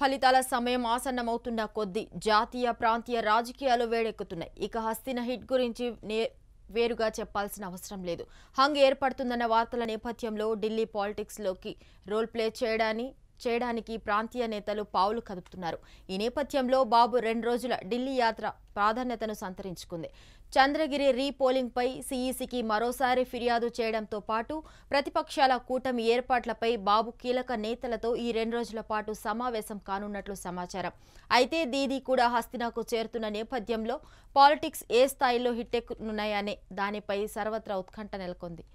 ఫలితాల సమయం ఆసన్నమవుతున్న కొద్దీ జాతీయ ప్రాంతీయ రాజకీయాలు వేడెక్కుతున్నాయి ఇక హస్తిన హిట్ గురించి నే- వేరుగా చెప్పాల్సిన అవసరం లేదు హంగ్ ఏర్పడుతుందన్న వార్తల నేపథ్యంలో ఢిల్లీ పాలిటిక్స్లోకి రోల్ ప్లే చేయడాన్ని చేయడానికి ప్రాంతీయ నేతలు పావులు కదుపుతున్నారు ఈ నేపథ్యంలో బాబు రెండు రోజుల ఢిల్లీ యాత్ర ప్రాధాన్యతను సంతరించుకుంది చంద్రగిరి రీపోలింగ్పై సీఈసీకి మరోసారి ఫిర్యాదు చేయడంతో పాటు ప్రతిపక్షాల కూటమి ఏర్పాట్లపై బాబు కీలక నేతలతో ఈ రెండు రోజుల పాటు సమావేశం కానున్నట్లు సమాచారం అయితే దీదీ కూడా హస్తినాకు చేరుతున్న నేపథ్యంలో పాలిటిక్స్ ఏ స్థాయిలో హిట్టెక్కుతున్నాయనే దానిపై సర్వత్రా ఉత్కంఠ నెలకొంది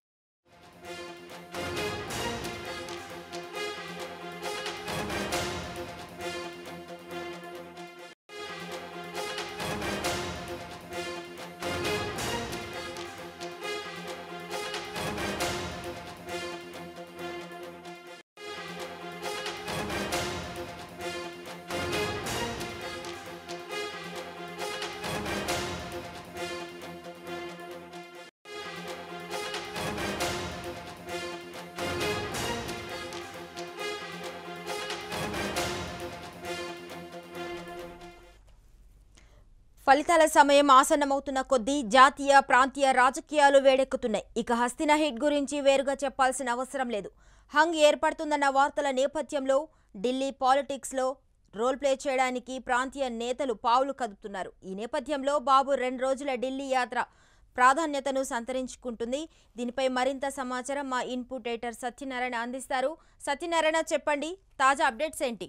ఫలితాల సమయం ఆసన్నమవుతున్న కొద్దీ జాతీయ ప్రాంతీయ రాజకీయాలు వేడెక్కుతున్నాయి ఇక హస్తిన హిట్ గురించి వేరుగా చెప్పాల్సిన అవసరం లేదు హంగ్ ఏర్పడుతుందన్న వార్తల నేపథ్యంలో ఢిల్లీ పాలిటిక్స్లో రోల్ ప్లే చేయడానికి ప్రాంతీయ నేతలు పావులు కదుపుతున్నారు ఈ నేపథ్యంలో బాబు రెండు రోజుల ఢిల్లీ యాత్ర ప్రాధాన్యతను సంతరించుకుంటుంది దీనిపై మరింత సమాచారం మా ఇన్పుట్ ఎడిటర్ సత్యనారాయణ అందిస్తారు సత్యనారాయణ చెప్పండి తాజా అప్డేట్స్ ఏంటి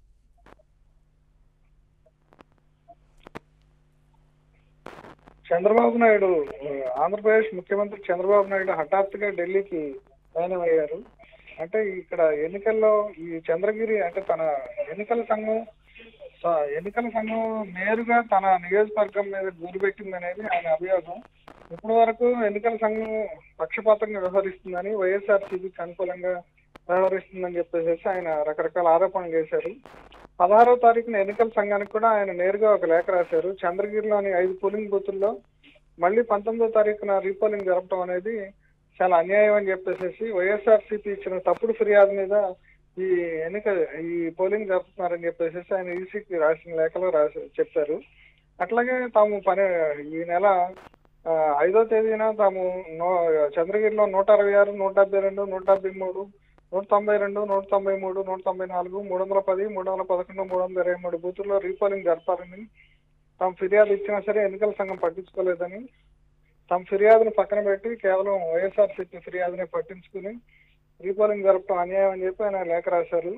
చంద్రబాబు నాయుడు ఆ, ఆంధ్రప్రదేశ్ ముఖ్యమంత్రి చంద్రబాబు నాయుడు హఠాత్తుగా ఢిల్లీకి ప్రయాణమయ్యారు అంటే ఇక్కడ ఎన్నికల్లో ఈ చంద్రగిరి అంటే తన ఎన్నికల సంఘం స- ఎన్నికల సంఘం నేరుగా తన నియోజకవర్గం మీద గురిపెట్టింది అనేది ఆయన అభియోగం ఇప్పటి వరకు ఎన్నికల సంఘం పక్షపాతంగా వ్యవహరిస్తుందని వైఎస్ఆర్సీపీకి అనుకూలంగా వ్యవహరిస్తుందని చెప్పేసి ఆయన రకరకాల ఆరోపణలు చేశారు పదహారో తారీఖున ఎన్నికల సంఘానికి కూడా ఆయన నేరుగా ఒక లేఖ రాశారు చంద్రగిరిలోని ఐదు పోలింగ్ బూతుల్లో మళ్ళీ పంతొమ్మిదో తారీఖున రీపోలింగ్ జరపడం అనేది చాలా అన్యాయం అని చెప్పేసి వైఎస్ఆర్సీపీ ఇచ్చిన తప్పుడు ఫిర్యాదు మీద ఈ ఎన్నిక ఈ పోలింగ్ జరుపుతున్నారని చెప్పేసి ఆయన ఈసీకి రాసిన లేఖలో రాసి చెప్పారు అట్లాగే తాము పని ఈ నెల ఆ, ఐదో తేదీన తాము నో చంద్రగిరిలో నూట అరవై ఆరు నూట డెబ్బై రెండు నూట డెబ్బై మూడు నూట తొంభై రెండు నూట తొంభై మూడు నూట తొంభై నాలుగు మూడు వందల పది మూడు వందల పదకొండు మూడు వందల ఇరవై మూడు బూతుల్లో రీపోలింగ్ జరపాలని తాము ఫిర్యాదు ఇచ్చినా సరే ఎన్నికల సంఘం పట్టించుకోలేదని తమ ఫిర్యాదును పక్కన పెట్టి కేవలం వైఎస్ఆర్సీపీ ఫిర్యాదుని పట్టించుకుని రీపోలింగ్ జరపడం అన్యాయం అని చెప్పి ఆయన లేఖ రాశారు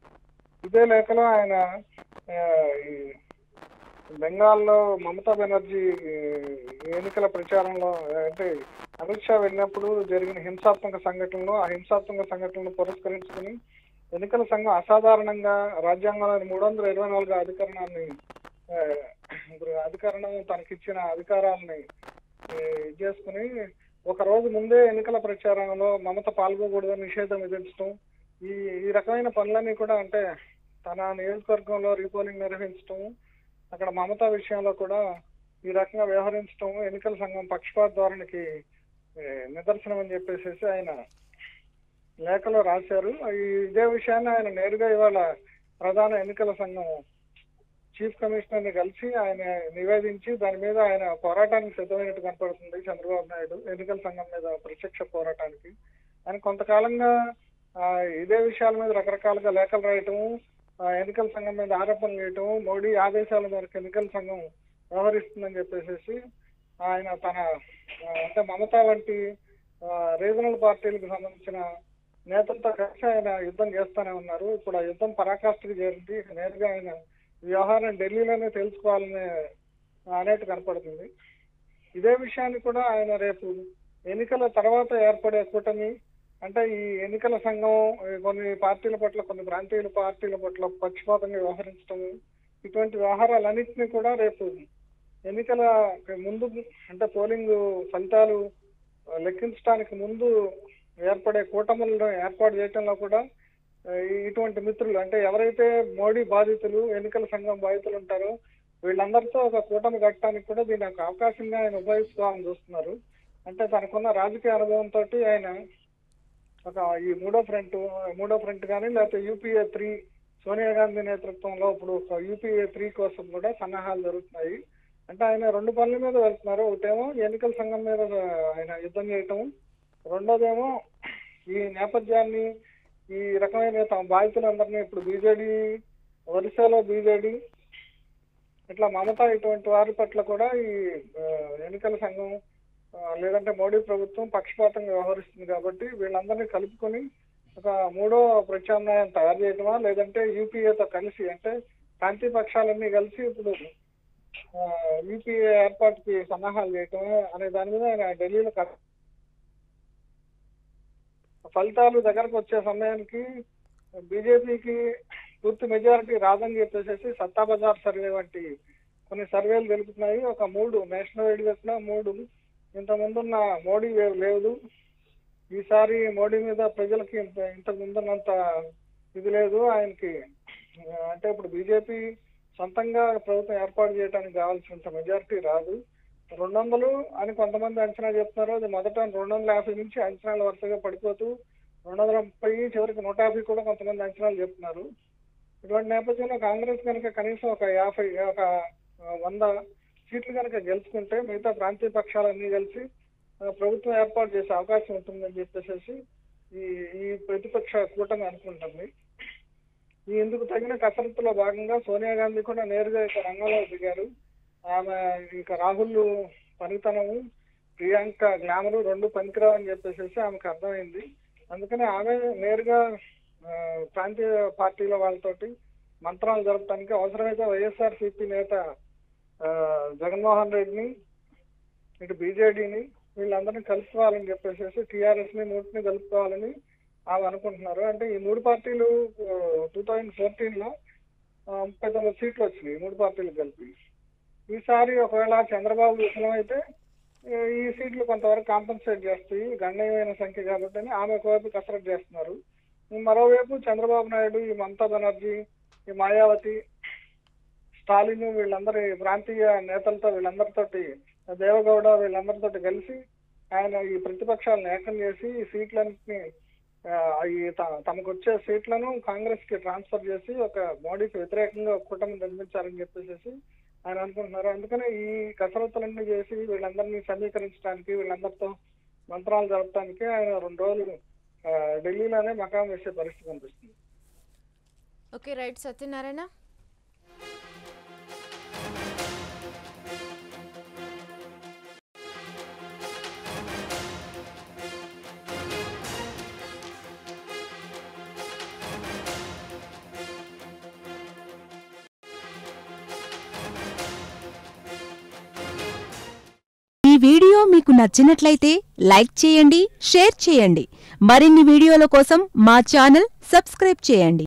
ఇదే లేఖలో ఆయన ఆ, ఈ బెంగాల్లో మమతా బెనర్జీ ఈ ఎన్నికల ప్రచారంలో అంటే అమిత్ షా వెళ్ళినప్పుడు జరిగిన హింసాత్మక సంఘటనలు ఆ హింసాత్మక సంఘటనలు పురస్కరించుకుని ఎన్నికల సంఘం అసాధారణంగా రాజ్యాంగంలోని మూడు వందల ఇరవై నాలుగు అధికరణాన్ని ఆ, ఇప్పుడు అధికరణం తనకిచ్చిన అధికారాలని ఆ, ఇది చేసుకుని ఒక రోజు ముందే ఎన్నికల ప్రచారంలో మమత పాల్గొకూడదని నిషేధం విధించడం ఈ ఈ రకమైన పనులన్నీ కూడా అంటే తన నియోజకవర్గంలో రీపోలింగ్ నిర్వహించడం అక్కడ మమతా విషయంలో కూడా ఈ రకంగా వ్యవహరించడం ఎన్నికల సంఘం పక్షపాత ధోరణికి ఏ, నిదర్శనం అని చెప్పేసి ఆయన లేఖలో రాశారు ఈ ఇదే విషయాన్ని ఆయన నేరుగా ఇవాళ ప్రధాన ఎన్నికల సంఘం చీఫ్ కమిషనర్ ని కలిసి ఆయన నివేదించి దాని మీద ఆయన పోరాటానికి సిద్ధమైనట్టు కనపడుతుంది చంద్రబాబు నాయుడు ఎన్నికల సంఘం మీద ప్రత్యక్ష పోరాటానికి ఆయన కొంతకాలంగా ఆ, ఇదే విషయాల మీద రకరకాలుగా లేఖలు రాయటం ఆ, ఎన్నికల సంఘం మీద ఆరోపణలు చేయటం మోడీ ఆదేశాల మేరకు ఎన్నికల సంఘం వ్యవహరిస్తుందని చెప్పేసి ఆయన తన ఆ, అంటే మమతా వంటి రీజనల్ పార్టీలకు సంబంధించిన నేతలతో కలిసి ఆయన యుద్ధం చేస్తూనే ఉన్నారు ఇప్పుడు ఆ యుద్ధం పరాకాష్ఠకి చేరింది నేరుగా ఆయన ఈ వ్యవహారం ఢిల్లీలోనే తెలుసుకోవాలనే అనేట్టు కనపడుతుంది ఇదే విషయాన్ని కూడా ఆయన రేపు ఎన్నికల తర్వాత ఏర్పడే కూటమి అంటే ఈ ఎన్నికల సంఘం ఈ కొన్ని పార్టీల పట్ల కొన్ని ప్రాంతీయ పార్టీల పట్ల పక్షపాతంగా వ్యవహరించడం ఇటువంటి వ్యవహారాలన్నింటినీ కూడా రేపు ఎన్నికల ముందు అంటే పోలింగ్ ఫలితాలు లెక్కించడానికి ముందు ఏర్పడే కూటములను ఏర్పాటు చేయటంలో కూడా ఆ, ఇటువంటి మిత్రులు అంటే ఎవరైతే మోడీ బాధితులు ఎన్నికల సంఘం బాధితులు ఉంటారో వీళ్ళందరితో ఒక కూటమి కట్టడానికి కూడా దీని ఒక అవకాశంగా ఆయన ఉపయోగించుకోవాలని చూస్తున్నారు అంటే తనకున్న రాజకీయ అనుభవంతో ఆయన ఒక ఈ మూడో ఫ్రంట్ మూడో ఫ్రంట్ కానీ లేకపోతే యూపీఏ త్రీ సోనియా గాంధీ నేతృత్వంలో ఇప్పుడు ఒక యూపీఏ త్రీ కోసం కూడా సన్నాహాలు జరుగుతున్నాయి అంటే ఆయన రెండు పనుల మీద వెళ్తున్నారు ఒకటేమో ఎన్నికల సంఘం మీద ఆయన యుద్ధం చేయటం రెండోదేమో ఈ నేపథ్యాన్ని ఈ రకమైన తమ బాధితులందరినీ ఇప్పుడు బీజేడీ ఒరిస్సాలో బీజేడీ ఇట్లా మమత ఇటువంటి వారి పట్ల కూడా ఈ ఆ, ఎన్నికల సంఘం ఆ, లేదంటే మోడీ ప్రభుత్వం పక్షపాతంగా వ్యవహరిస్తుంది కాబట్టి వీళ్ళందరినీ కలుపుకొని ఒక మూడో ప్రత్యామ్నాయం తయారు చేయటమా లేదంటే యూపీఏతో కలిసి అంటే ప్రాంతీయ పక్షాలన్నీ కలిసి ఇప్పుడు యూపీఏ ఏర్పాటుకి సన్నాహాలు చేయటమా అనే దాని మీద ఆయన ఢిల్లీలో కథ ఫలితాలు దగ్గరకు వచ్చే సమయానికి బీజేపీకి పూర్తి మెజారిటీ రాదని చెప్పేసి సత్తా బజార్ సర్వే వంటి కొన్ని సర్వేలు తెలుపుతున్నాయి ఒక మూడు నేషనల్ వైడ్ పెట్టిన మూడు ఇంత ముందున్న మోడీ వేవ్ లేదు ఈసారి మోడీ మీద ప్రజలకి ఇంత ఇంతకు ముందున్నంత ఇది లేదు ఆయనకి ఆ, అంటే ఇప్పుడు బీజేపీ సొంతంగా ప్రభుత్వం ఏర్పాటు చేయడానికి కావాల్సినంత మెజారిటీ రాదు రెండు వందలు అని కొంతమంది అంచనా చెప్తున్నారు అది మొదట రెండు వందల యాభై నుంచి అంచనాలు వరుసగా పడిపోతూ రెండు వందల ముప్పై చివరికి నూట యాభై కూడా కొంతమంది అంచనాలు చెప్తున్నారు ఇటువంటి నేపథ్యంలో కాంగ్రెస్ కనుక కనీసం ఒక యాభై ఒక ఆ, వంద సీట్లు కనుక గెలుచుకుంటే మిగతా ప్రాంతీయ పక్షాలన్నీ కలిసి ఆ, ప్రభుత్వం ఏర్పాటు చేసే అవకాశం ఉంటుందని చెప్పేసి ఈ ఈ ప్రతిపక్ష కూటమి అనుకుంటుంది ఈ ఇందుకు తగిన కసరత్తులో భాగంగా సోనియా గాంధీ కూడా నేరుగా ఇక రంగంలో దిగారు ఆమె ఇక రాహుల్ పనితనము ప్రియాంక గ్లామరు రెండు పనికిరావు అని చెప్పేసి ఆమెకు అర్థమైంది అందుకని ఆమె నేరుగా ఆ, ప్రాంతీయ పార్టీల వాళ్ళతోటి మంత్రాలు జరపడానికి అవసరమైతే వైఎస్ఆర్ సిపి నేత ఆ, జగన్మోహన్ రెడ్డిని ఇటు బీజేడీని వీళ్ళందరినీ కలుపుకోవాలని చెప్పేసి టీఆర్ఎస్ ని మూటిని కలుపుకోవాలని ఆమె అనుకుంటున్నారు అంటే ఈ మూడు పార్టీలు టూ థౌజండ్ ఫోర్టీన్ లో ఆ, ముప్పై తొమ్మిది సీట్లు వచ్చినాయి ఈ మూడు పార్టీలు కలిపి ఈసారి ఒకవేళ చంద్రబాబు విఫలమైతే ఈ ఈ సీట్లు కొంతవరకు కాంపన్సేట్ చేస్తాయి గణనీయమైన సంఖ్య కాబట్టి అని ఆమె ఒకవైపు కసరత్తు చేస్తున్నారు మరోవైపు చంద్రబాబు నాయుడు ఈ మమతా బెనర్జీ ఈ మాయావతి స్టాలిన్ వీళ్ళందరి ప్రాంతీయ నేతలతో వీళ్ళందరితోటి దేవగౌడ వీళ్ళందరితోటి కలిసి ఆయన ఈ ప్రతిపక్షాలను ఏకం చేసి ఈ సీట్లన్నింటినీ ఆ, ఈ త- తమకు వచ్చే సీట్లను కాంగ్రెస్ కి ట్రాన్స్ఫర్ చేసి ఒక మోడీకి వ్యతిరేకంగా ఒక కూటమి నిర్మించాలని చెప్పేసి ఆయన అనుకుంటున్నారు అందుకనే ఈ కసరత్తులన్నీ చేసి వీళ్ళందరినీ సమీకరించడానికి వీళ్ళందరితో మంత్రాలు జరపడానికి ఆయన రెండు రోజులు ఆ, ఢిల్లీలోనే మకాం వేసే పరిస్థితి కనిపిస్తుంది ఓకే రైట్ సత్యనారాయణ ఈ వీడియో మీకు నచ్చినట్లయితే లైక్ చేయండి షేర్ చేయండి మరిన్ని వీడియోల కోసం మా ఛానల్ సబ్స్క్రైబ్ చేయండి